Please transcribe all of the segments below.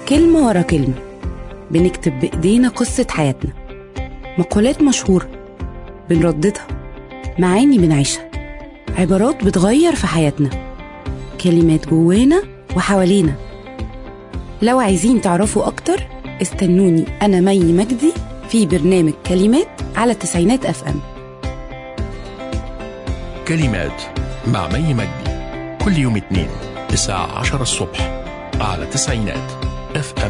كلمة ورا كلمة بنكتب بإيدينا قصة حياتنا مقولات مشهورة بنرددها معاني بنعيشها عبارات بتغير في حياتنا كلمات جوانا وحوالينا لو عايزين تعرفوا أكتر استنوني أنا مي مجدي في برنامج كلمات على التسعينات أف أم كلمات مع مي مجدي كل يوم اثنين الساعة 10 الصبح على تسعينات اف ام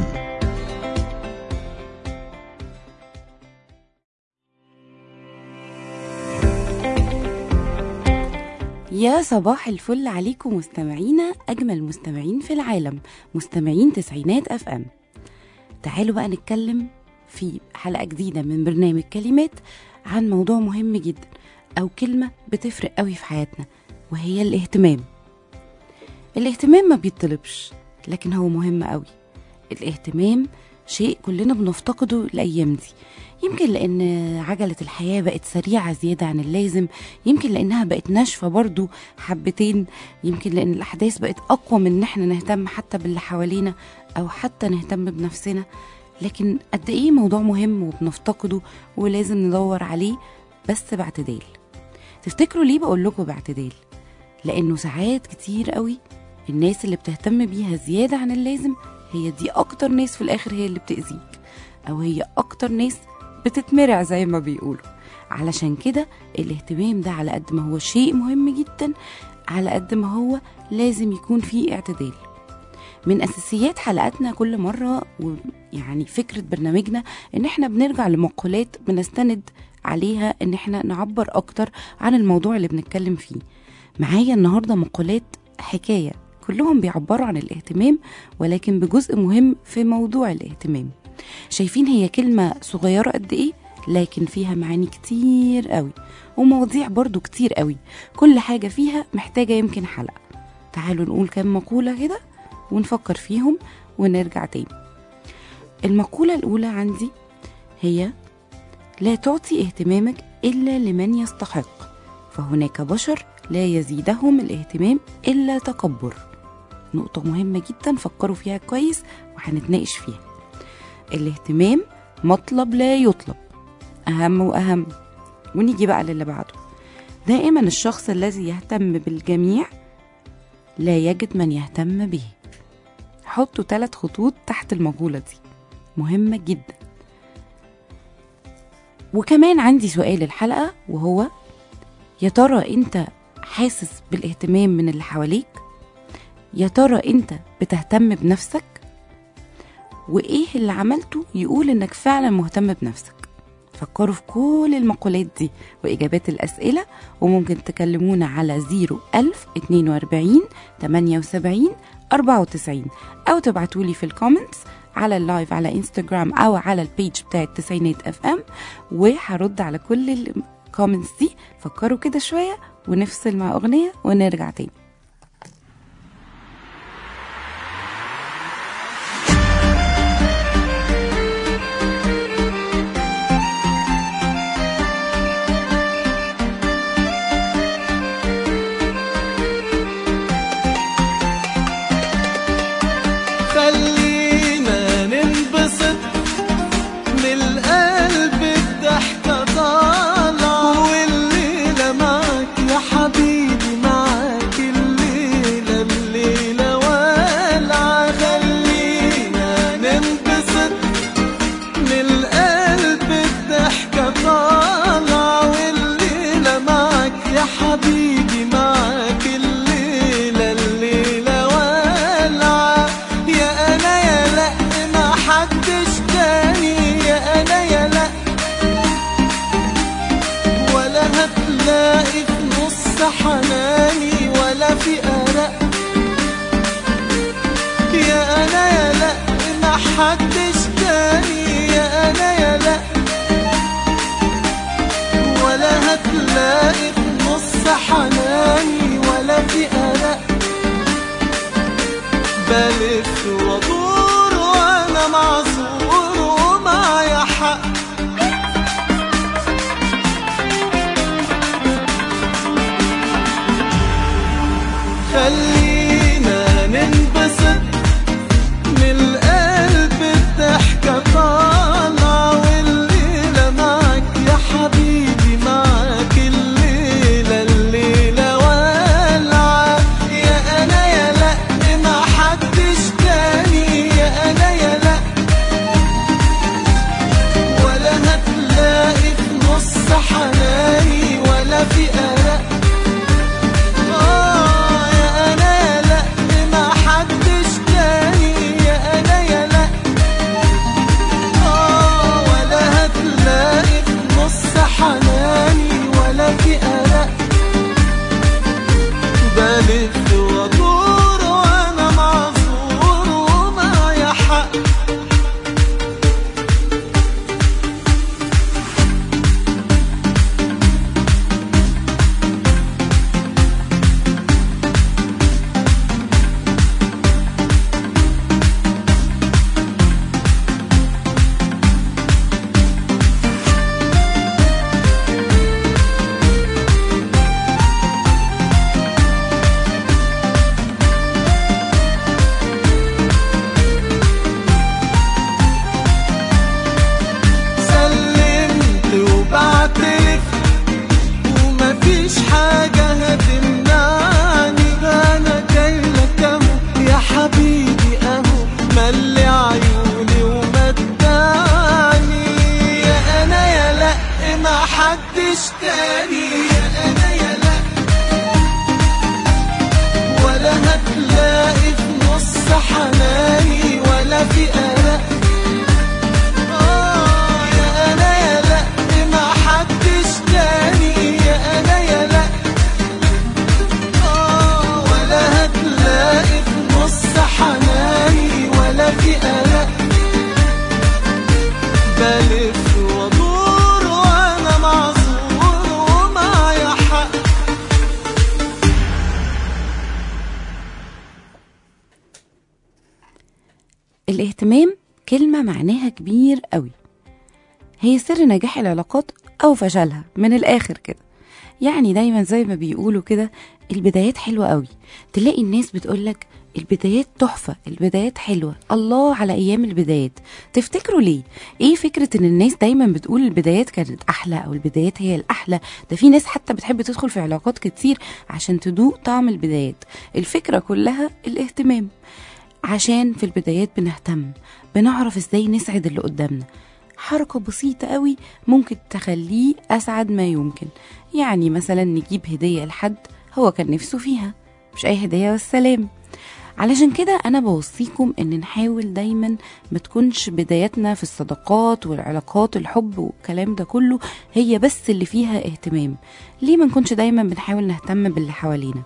يا صباح الفل عليكم مستمعينا أجمل مستمعين في العالم مستمعين تسعينات أف أم تعالوا بقى نتكلم في حلقة جديدة من برنامج كلمات عن موضوع مهم جدا أو كلمة بتفرق قوي في حياتنا وهي الاهتمام الاهتمام ما بيطلبش لكن هو مهم قوي الاهتمام شيء كلنا بنفتقده الأيام دي يمكن لأن عجلة الحياة بقت سريعة زيادة عن اللازم يمكن لأنها بقت ناشفة برضو حبتين يمكن لأن الأحداث بقت أقوى من إن احنا نهتم حتى باللي حوالينا أو حتى نهتم بنفسنا لكن قد إيه موضوع مهم وبنفتقده ولازم ندور عليه بس باعتدال تفتكروا ليه بقول لكم باعتدال لأنه ساعات كتير قوي الناس اللي بتهتم بيها زيادة عن اللازم هي دي أكتر ناس في الآخر هي اللي بتأذيك أو هي أكتر ناس بتتمرع زي ما بيقولوا علشان كده الاهتمام ده على قد ما هو شيء مهم جدا على قد ما هو لازم يكون فيه اعتدال من اساسيات حلقاتنا كل مره ويعني فكره برنامجنا ان احنا بنرجع لمقولات بنستند عليها ان احنا نعبر اكتر عن الموضوع اللي بنتكلم فيه معايا النهارده مقولات حكايه كلهم بيعبروا عن الاهتمام ولكن بجزء مهم في موضوع الاهتمام شايفين هي كلمة صغيرة قد ايه لكن فيها معاني كتير قوي ومواضيع برضو كتير قوي كل حاجة فيها محتاجة يمكن حلقة تعالوا نقول كام مقولة كده ونفكر فيهم ونرجع تاني المقولة الأولى عندي هي لا تعطي اهتمامك إلا لمن يستحق فهناك بشر لا يزيدهم الاهتمام إلا تكبر نقطة مهمة جدا فكروا فيها كويس وهنتناقش فيها الاهتمام مطلب لا يطلب أهم وأهم ونيجي بقى للي بعده دائما الشخص الذي يهتم بالجميع لا يجد من يهتم به حطوا ثلاث خطوط تحت المقولة دي مهمة جدا وكمان عندي سؤال الحلقة وهو يا ترى انت حاسس بالاهتمام من اللي حواليك يا ترى انت بتهتم بنفسك وايه اللي عملته يقول انك فعلا مهتم بنفسك فكروا في كل المقولات دي واجابات الاسئله وممكن تكلمونا على 01000 42 78 94 او تبعتولي في الكومنتس على اللايف على انستغرام او على البيج بتاع التسعينات اف ام وهرد على كل الكومنتس دي فكروا كده شويه ونفصل مع اغنيه ونرجع تاني خلينا ننبسط من القلب الضحكة طالعة والليلة معاك يا حبيبي معاك الليلة الليلة والعة خلينا ننبسط من القلب الضحكة طالعة والليلة معاك يا حبيبي معاك الليلة الليلة والعة يا أنا يا لأ ما حدش تاني يا أنا يا لأ ولا هتلاقي في نص حناني ولا في قلق يا أنا يا لأ ما حدش تاني يا أنا يا لأ ولا هتلاقي في نص حناني ولا في قلق بلف وادور وانا معذور ومعايا حق خلينا ننبسط من القلب حبيبي اهو ملي عيوني ومتعني يا انا يا لا ما حدش تاني يا انا يا لا ولا هتلاقي في نص حناني ولا في قلق آه يا انا يا لا ما حدش تاني يا انا يا لا آه ولا هتلاقي في نص حناني ولا في قلق بلف وادور وانا معذور ومعايا حق الاهتمام كلمة معناها كبير قوي هي سر نجاح العلاقات أو فشلها من الآخر كده يعني دايما زي ما بيقولوا كده البدايات حلوة قوي تلاقي الناس بتقولك البدايات تحفة البدايات حلوة الله على أيام البدايات تفتكروا ليه؟ إيه فكرة إن الناس دايما بتقول البدايات كانت أحلى أو البدايات هي الأحلى ده في ناس حتى بتحب تدخل في علاقات كتير عشان تدوق طعم البدايات الفكرة كلها الاهتمام عشان في البدايات بنهتم بنعرف ازاي نسعد اللي قدامنا حركة بسيطة قوي ممكن تخليه أسعد ما يمكن يعني مثلا نجيب هدية لحد هو كان نفسه فيها مش أي هدية والسلام علشان كده أنا بوصيكم إن نحاول دايما ما تكونش بداياتنا في الصداقات والعلاقات الحب والكلام ده كله هي بس اللي فيها اهتمام ليه ما نكونش دايما بنحاول نهتم باللي حوالينا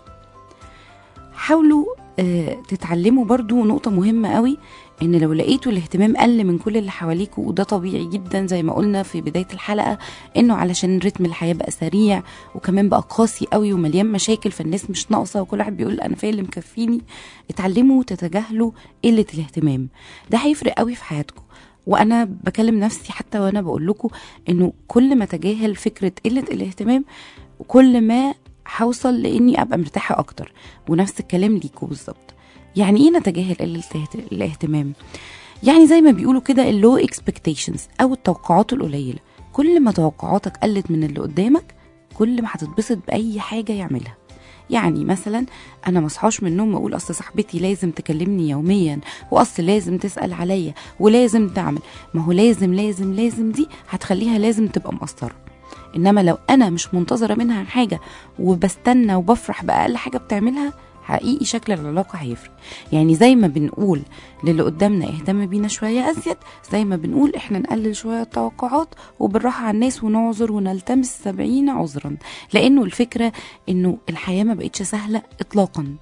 حاولوا آه، تتعلموا برضو نقطة مهمة قوي ان لو لقيتوا الاهتمام قل من كل اللي حواليكوا وده طبيعي جدا زي ما قلنا في بداية الحلقة انه علشان رتم الحياة بقى سريع وكمان بقى قاسي قوي ومليان مشاكل فالناس مش ناقصة وكل واحد بيقول انا فيا اللي مكفيني اتعلموا تتجاهلوا قلة الاهتمام ده هيفرق قوي في حياتكم وانا بكلم نفسي حتى وانا بقول لكم انه كل ما تجاهل فكرة قلة الاهتمام كل ما هوصل لاني ابقى مرتاحه اكتر ونفس الكلام ليكوا بالظبط يعني ايه نتجاهل قله الاهت- الاهتمام يعني زي ما بيقولوا كده اللو اكسبكتيشنز او التوقعات القليله كل ما توقعاتك قلت من اللي قدامك كل ما هتتبسط باي حاجه يعملها يعني مثلا انا ما اصحاش من النوم واقول اصل صاحبتي لازم تكلمني يوميا واصل لازم تسال عليا ولازم تعمل ما هو لازم لازم لازم دي هتخليها لازم تبقى مقصره انما لو انا مش منتظره منها حاجه وبستنى وبفرح باقل حاجه بتعملها حقيقي شكل العلاقه هيفرق يعني زي ما بنقول للي قدامنا اهتم بينا شويه ازيد زي ما بنقول احنا نقلل شويه التوقعات وبالراحه على الناس ونعذر ونلتمس سبعين عذرا لانه الفكره انه الحياه ما بقتش سهله اطلاقا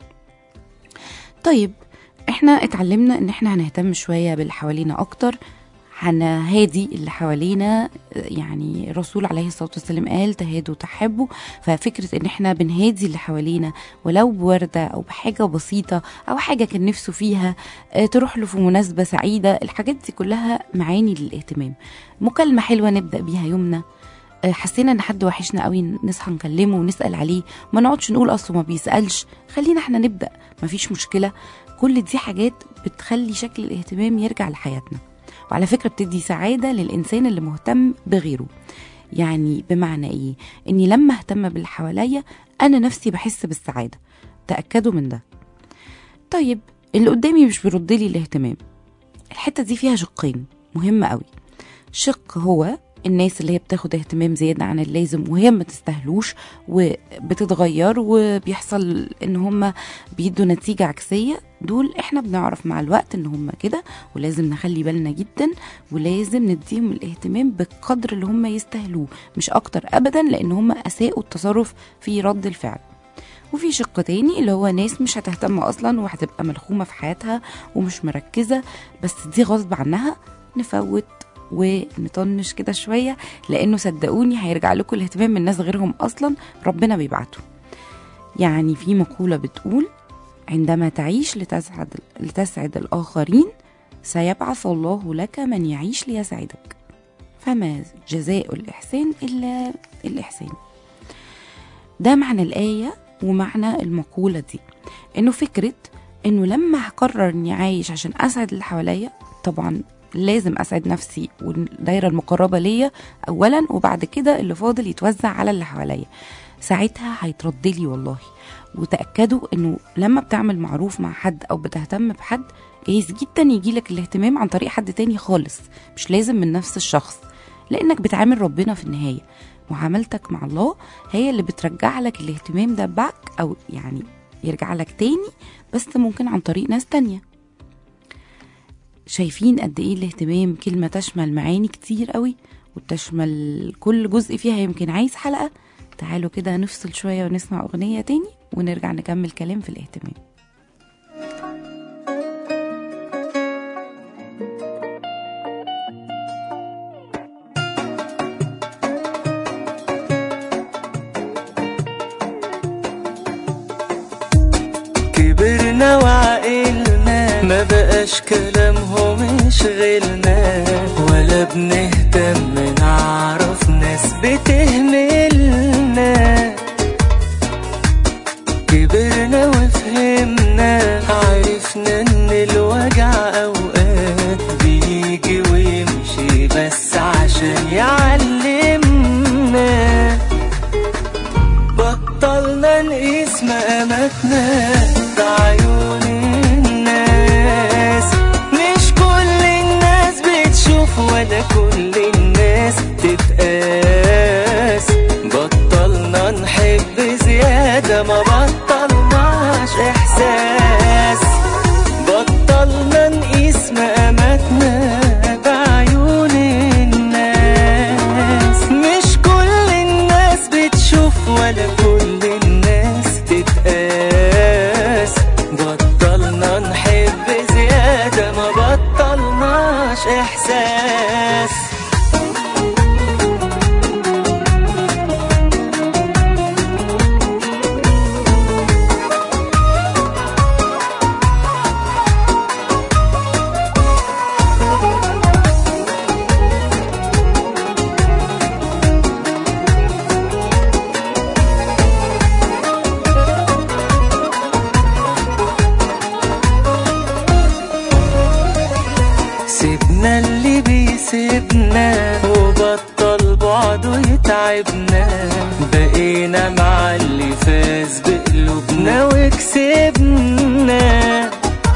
طيب احنا اتعلمنا ان احنا هنهتم شويه باللي حوالينا اكتر هنهادي اللي حوالينا يعني الرسول عليه الصلاه والسلام قال تهادوا تحبوا ففكره ان احنا بنهادي اللي حوالينا ولو بورده او بحاجه بسيطه او حاجه كان نفسه فيها آه، تروح له في مناسبه سعيده الحاجات دي كلها معاني للاهتمام مكالمه حلوه نبدا بيها يومنا آه، حسينا ان حد وحشنا قوي نصحى نكلمه ونسال عليه ما نقعدش نقول اصله ما بيسالش خلينا احنا نبدا مفيش مشكله كل دي حاجات بتخلي شكل الاهتمام يرجع لحياتنا وعلى فكره بتدي سعاده للانسان اللي مهتم بغيره يعني بمعنى ايه اني لما اهتم باللي حواليا انا نفسي بحس بالسعاده تاكدوا من ده طيب اللي قدامي مش بيرد لي الاهتمام الحته دي فيها شقين مهمه قوي شق هو الناس اللي هي بتاخد اهتمام زيادة عن اللازم وهي ما تستاهلوش وبتتغير وبيحصل ان هم بيدوا نتيجة عكسية دول احنا بنعرف مع الوقت ان هم كده ولازم نخلي بالنا جدا ولازم نديهم الاهتمام بالقدر اللي هم يستاهلوه مش اكتر ابدا لان هم اساءوا التصرف في رد الفعل وفي شق تاني اللي هو ناس مش هتهتم اصلا وهتبقى ملخومه في حياتها ومش مركزه بس دي غصب عنها نفوت ونطنش كده شويه لانه صدقوني هيرجع لكم الاهتمام من ناس غيرهم اصلا ربنا بيبعته يعني في مقوله بتقول عندما تعيش لتسعد لتسعد الاخرين سيبعث الله لك من يعيش ليسعدك فما جزاء الاحسان الا الاحسان ده معنى الآية ومعنى المقولة دي إنه فكرة إنه لما هقرر إني عايش عشان أسعد اللي حواليا طبعا لازم أسعد نفسي والدايرة المقربة ليا أولا وبعد كده اللي فاضل يتوزع على اللي حواليا ساعتها هيترد لي والله وتاكدوا انه لما بتعمل معروف مع حد او بتهتم بحد جايز جدا يجيلك الاهتمام عن طريق حد تاني خالص مش لازم من نفس الشخص لانك بتعامل ربنا في النهايه معاملتك مع الله هي اللي بترجع لك الاهتمام ده باك او يعني يرجع لك تاني بس ممكن عن طريق ناس تانية شايفين قد ايه الاهتمام كلمة تشمل معاني كتير قوي وتشمل كل جزء فيها يمكن عايز حلقة تعالوا كده نفصل شوية ونسمع أغنية تاني ونرجع نكمل كلام في الاهتمام كبرنا وعقلنا ما بقاش كلامهم يشغلنا ولا بنهتم نعرف ناس بتهملنا كبرنا وفهمنا عرفنا ان الوجع اوقات بيجي ويمشي بس عشان يعلمنا بطلنا نقيس مقاماتنا بعيون الناس مش كل الناس بتشوف ولا كل الناس تتقاس بطلنا نحب زيادة ما بطلناش إحساس بطلنا نقيس مقاماتنا بعيون الناس مش كل الناس بتشوف ولا كل الناس تتقاس بطلنا نحب زيادة ما بطلناش إحساس سيبنا اللي بيسيبنا وبطل بعده يتعبنا بقينا مع اللي فاز بقلوبنا وكسبنا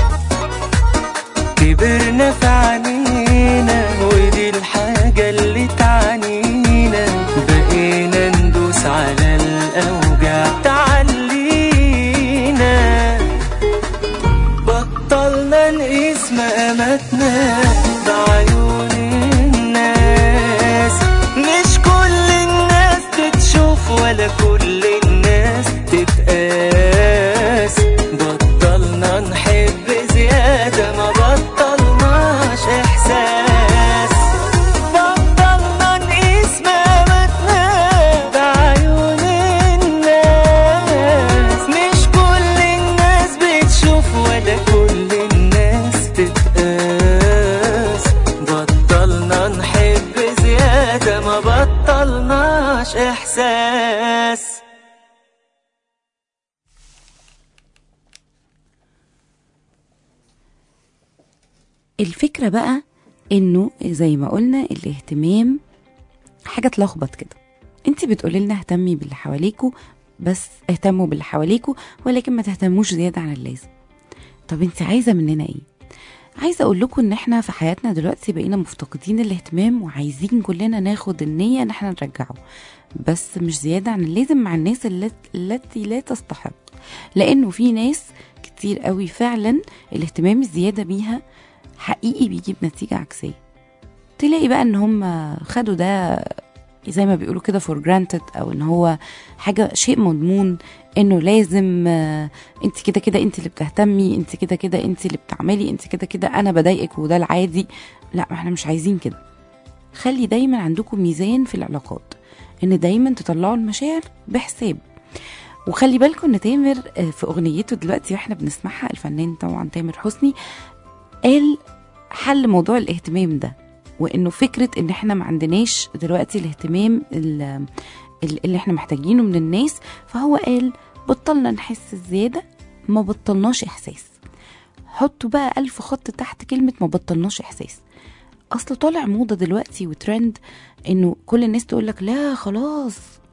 كبرنا في عينينا ودي الحاجة اللي تعنينا بقينا ندوس على الأوجع تعلينا بطلنا نقيس مقاماتنا بعيون الناس مش كل الناس تتشوف ولا كل الناس تتقاس بطلنا نحب زيادة ما بطلناش إحساس بطلنا نقيس مقاماتنا بعيون الناس مش كل الناس بتشوف ولا كل الناس تتقاس بطلنا نحب زيادة ما بطلناش إحساس الفكرة بقى انه زي ما قلنا الاهتمام حاجة تلخبط كده انت بتقولي لنا اهتمي باللي حواليكوا بس اهتموا باللي حواليكوا ولكن ما تهتموش زيادة عن اللازم طب انت عايزة مننا ايه عايزة اقول لكم ان احنا في حياتنا دلوقتي بقينا مفتقدين الاهتمام وعايزين كلنا ناخد النية ان احنا نرجعه بس مش زيادة عن اللازم مع الناس الت- التي لا تستحق لانه في ناس كتير قوي فعلا الاهتمام الزيادة بيها حقيقي بيجيب نتيجة عكسية تلاقي بقى ان هم خدوا ده زي ما بيقولوا كده فور جرانتد او ان هو حاجه شيء مضمون انه لازم آه، انت كده كده انت اللي بتهتمي انت كده كده انت اللي بتعملي انت كده كده انا بضايقك وده العادي لا ما احنا مش عايزين كده خلي دايما عندكم ميزان في العلاقات ان دايما تطلعوا المشاعر بحساب وخلي بالكم ان تامر آه، في اغنيته دلوقتي واحنا بنسمعها الفنان طبعا تامر حسني قال حل موضوع الاهتمام ده وانه فكره ان احنا ما عندناش دلوقتي الاهتمام ال- ال- اللي احنا محتاجينه من الناس فهو قال بطلنا نحس الزياده ما بطلناش احساس حطوا بقى ألف خط تحت كلمة ما بطلناش إحساس أصل طالع موضة دلوقتي وترند إنه كل الناس تقولك لا خلاص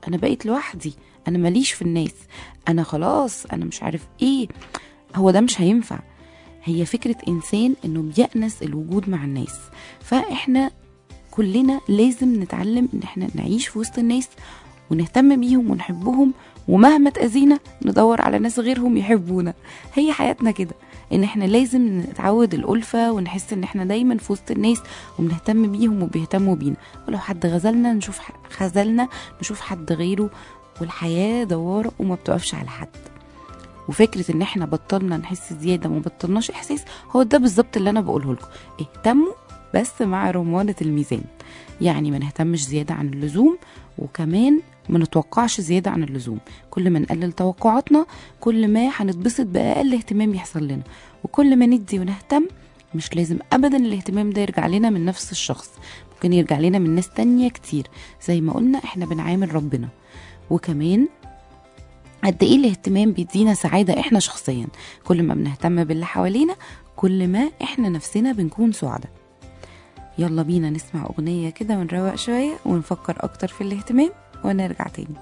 انا بقيت لوحدي انا ماليش في الناس انا خلاص انا مش عارف ايه هو ده مش هينفع هي فكرة إنسان إنه بيأنس الوجود مع الناس فإحنا كلنا لازم نتعلم إن إحنا نعيش في وسط الناس ونهتم بيهم ونحبهم ومهما تأذينا ندور على ناس غيرهم يحبونا هي حياتنا كده ان احنا لازم نتعود الألفة ونحس ان احنا دايما في وسط الناس وبنهتم بيهم وبيهتموا بينا ولو حد غزلنا نشوف ح- خذلنا نشوف حد غيره والحياة دوارة وما بتقفش على حد وفكرة ان احنا بطلنا نحس زيادة وما بطلناش احساس هو ده بالظبط اللي انا بقوله لكم اهتموا بس مع رمانة الميزان يعني ما نهتمش زيادة عن اللزوم وكمان ما نتوقعش زيادة عن اللزوم كل ما نقلل توقعاتنا كل ما هنتبسط بأقل اهتمام يحصل لنا وكل ما ندي ونهتم مش لازم أبدا الاهتمام ده يرجع لنا من نفس الشخص ممكن يرجع لنا من ناس تانية كتير زي ما قلنا احنا بنعامل ربنا وكمان قد ايه الاهتمام بيدينا سعادة احنا شخصيا كل ما بنهتم باللي حوالينا كل ما احنا نفسنا بنكون سعداء يلا بينا نسمع اغنية كده ونروق شوية ونفكر اكتر في الاهتمام ونرجع تاني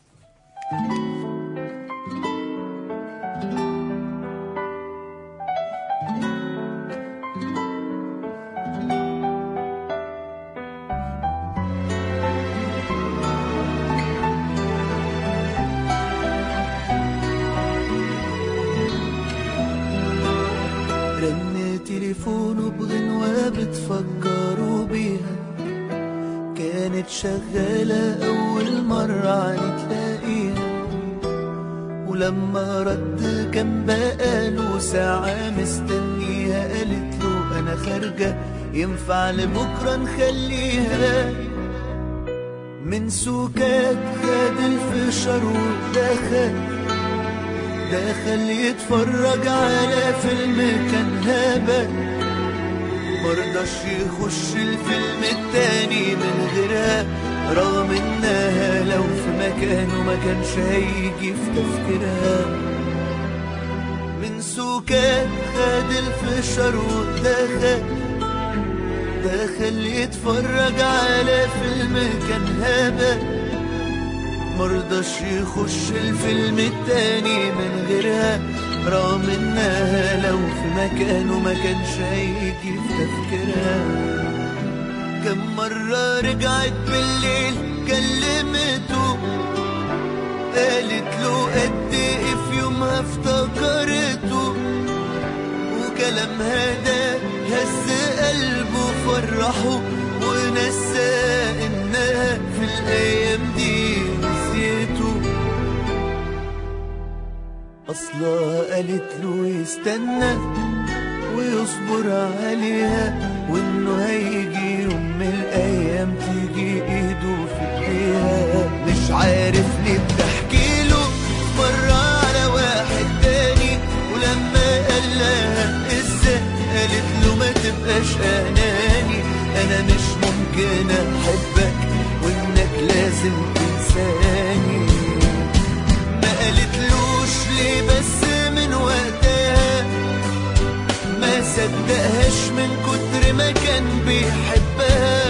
رن تليفونه بغنوة بتفكروا بيها كانت شغالة أول مرة نتلاقيها ولما رد كان بقاله ساعة مستنيها قالت له أنا خارجة ينفع لبكرة نخليها من سكات خد الفشار ودخل دخل يتفرج على فيلم كان هبل مرضاش يخش الفيلم التاني من غيرها رغم انها لو في مكانه ما كانش هيجي في تفكيرها من سكات خد الفشار ودخل دخل يتفرج على فيلم كان هبل مرضاش يخش الفيلم التاني من غيرها رغم انها لو في مكانه ما كانش هيجي في تفكيرها كم مرة رجعت بالليل كلمته قالت له قد ايه في يومها افتكرته وكلامها ده هز قلبه فرحه ونسى انها في الايام دي نسيته اصلها قالت له يستنى ويصبر عليها وانه هيجي يوم من الايام تيجي ايده في ايديها مش عارف ليه بتحكي له مرة على واحد تاني ولما قال لها ازاي قالت له ما تبقاش اناني انا مش ممكن احبك وانك لازم تنساني ما قالتلوش ليه بس من وقتها ما صدقهاش من كتر ما كان بيحبها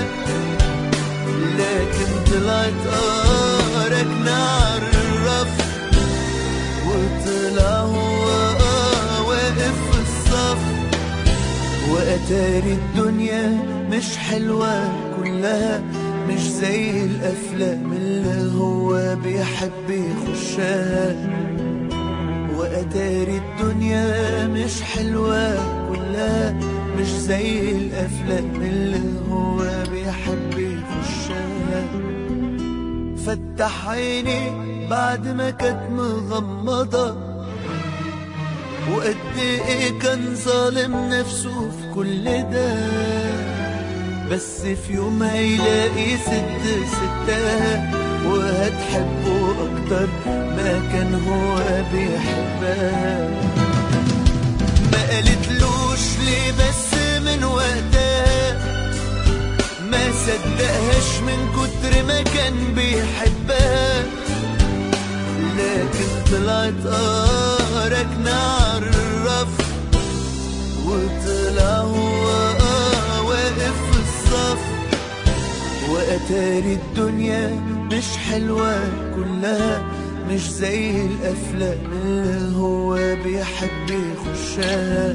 لكن طلعت اه راكنة على الرف وطلع هو اه واقف في الصف واتاري الدنيا مش حلوة كلها مش زي الافلام اللي هو بيحب يخشها واتاري الدنيا مش حلوة كلها مش زي الافلام اللي هو بيحب يخشها فتح عيني بعد ما كانت مغمضة وقد ايه كان ظالم نفسه في كل ده بس في يوم هيلاقي ست ستها وهتحبه اكتر ما كان هو بيحبها ما قالتلوش ليه بس من وقتها ما صدقهاش من كتر ما كان بيحبها لكن طلعت اه راكنة على الرف وطلع هو اه واقف في الصف أتاري الدنيا مش حلوة كلها مش زي الأفلام اللي هو بيحب يخشها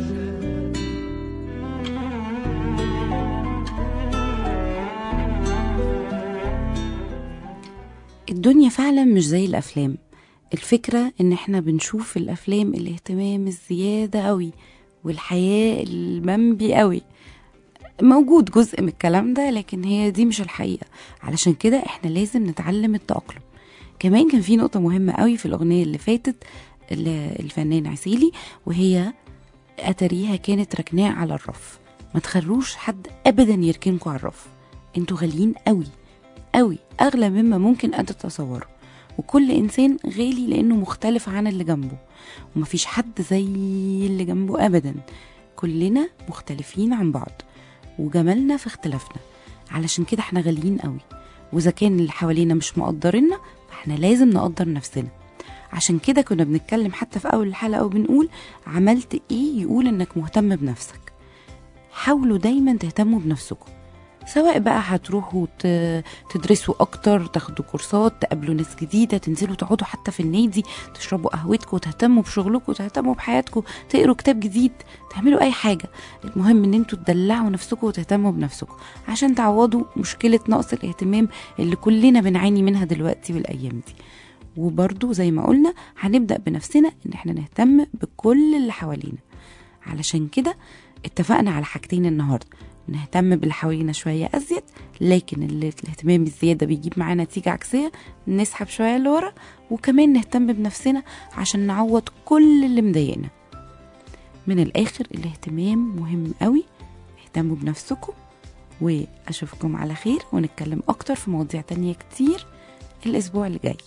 الدنيا فعلا مش زي الافلام الفكرة ان احنا بنشوف في الافلام الاهتمام الزيادة قوي والحياة المنبي قوي موجود جزء من الكلام ده لكن هي دي مش الحقيقة علشان كده احنا لازم نتعلم التأقلم كمان كان في نقطة مهمة قوي في الأغنية اللي فاتت ل- الفنان عسيلي وهي أتاريها كانت ركناه على الرف ما تخلوش حد أبدا يركنكوا على الرف انتوا غاليين قوي قوي أغلى مما ممكن أن تتصوروا وكل إنسان غالي لأنه مختلف عن اللي جنبه ومفيش حد زي اللي جنبه أبدا كلنا مختلفين عن بعض وجمالنا في اختلافنا علشان كده احنا غاليين قوي وإذا كان اللي حوالينا مش مقدريننا فاحنا لازم نقدر نفسنا عشان كده كنا بنتكلم حتى في أول الحلقة وبنقول عملت إيه يقول إنك مهتم بنفسك حاولوا دايما تهتموا بنفسكم سواء بقى هتروحوا ت- تدرسوا اكتر تاخدوا كورسات تقابلوا ناس جديده تنزلوا تقعدوا حتى في النادي تشربوا قهوتكم تهتموا بشغلكم تهتموا بحياتكم تقروا كتاب جديد تعملوا اي حاجه المهم ان انتوا تدلعوا نفسكم وتهتموا بنفسكم عشان تعوضوا مشكله نقص الاهتمام اللي كلنا بنعاني منها دلوقتي والايام دي وبرضو زي ما قلنا هنبدا بنفسنا ان احنا نهتم بكل اللي حوالينا علشان كده اتفقنا على حاجتين النهارده نهتم باللي حوالينا شويه ازيد لكن اللي الاهتمام الزياده بيجيب معانا نتيجه عكسيه نسحب شويه لورا وكمان نهتم بنفسنا عشان نعوض كل اللي مضايقنا من الاخر الاهتمام مهم قوي اهتموا بنفسكم واشوفكم على خير ونتكلم اكتر في مواضيع تانية كتير الاسبوع اللي جاي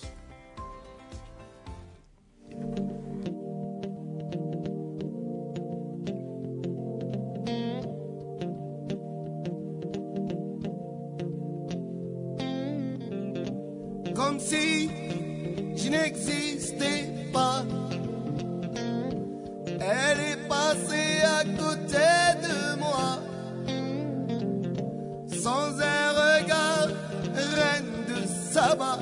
comme si je n'existais pas. Elle est passée à côté de moi, sans un regard, reine de Saba.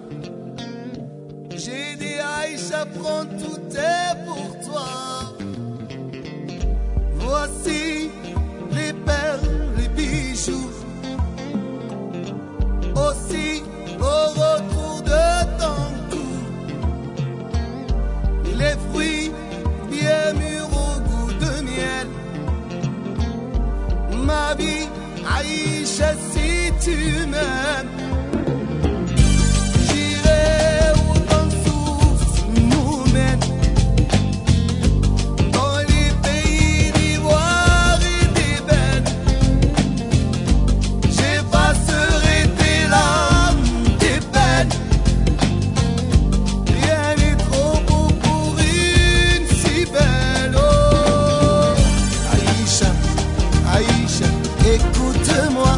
J'ai dit Aïcha, prends tout est pour toi. Voici les perles, les bijoux aussi au retour de ton cou. Les fruits bien mûrs au goût de miel. Ma vie, Aïcha, si tu m'aimes. J'irai où ton souffle nous mène. Dans les pays d'ivoire et d'ébène. J'effacerai tes larmes, tes peines. Rien n'est trop beau pour une si belle. Oh, Aïcha, Aïcha, écoute-moi.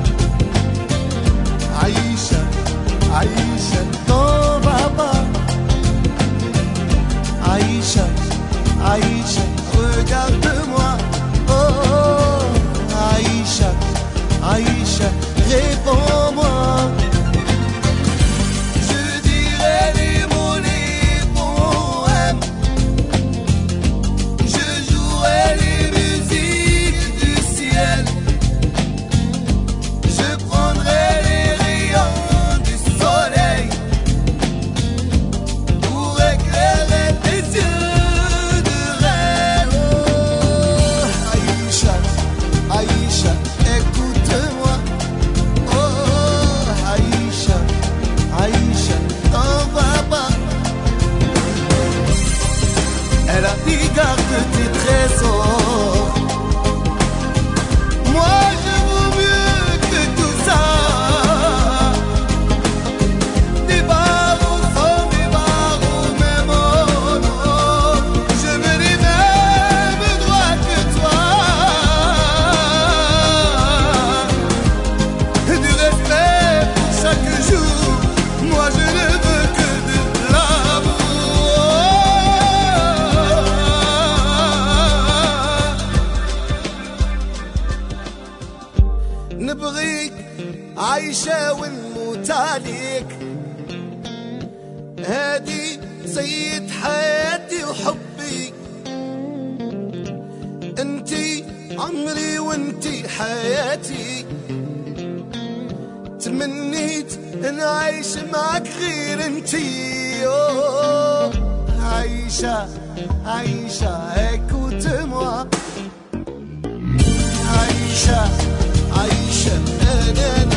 Aïcha, Aïcha, t'en vas pas. Aïcha, Aïcha, regarde-moi. Oh, oh, Aïcha, Aïcha, réponds-moi. Je dirai les mots, les poèmes. Je jouerai les musiques du ciel. عايشة ونموت عليك هادي سيد حياتي وحبي انتي عمري وانتي حياتي تمنيت نعيش معك غير انتي أوه. عايشة عايشة écoute-moi عايشة عايشة أنا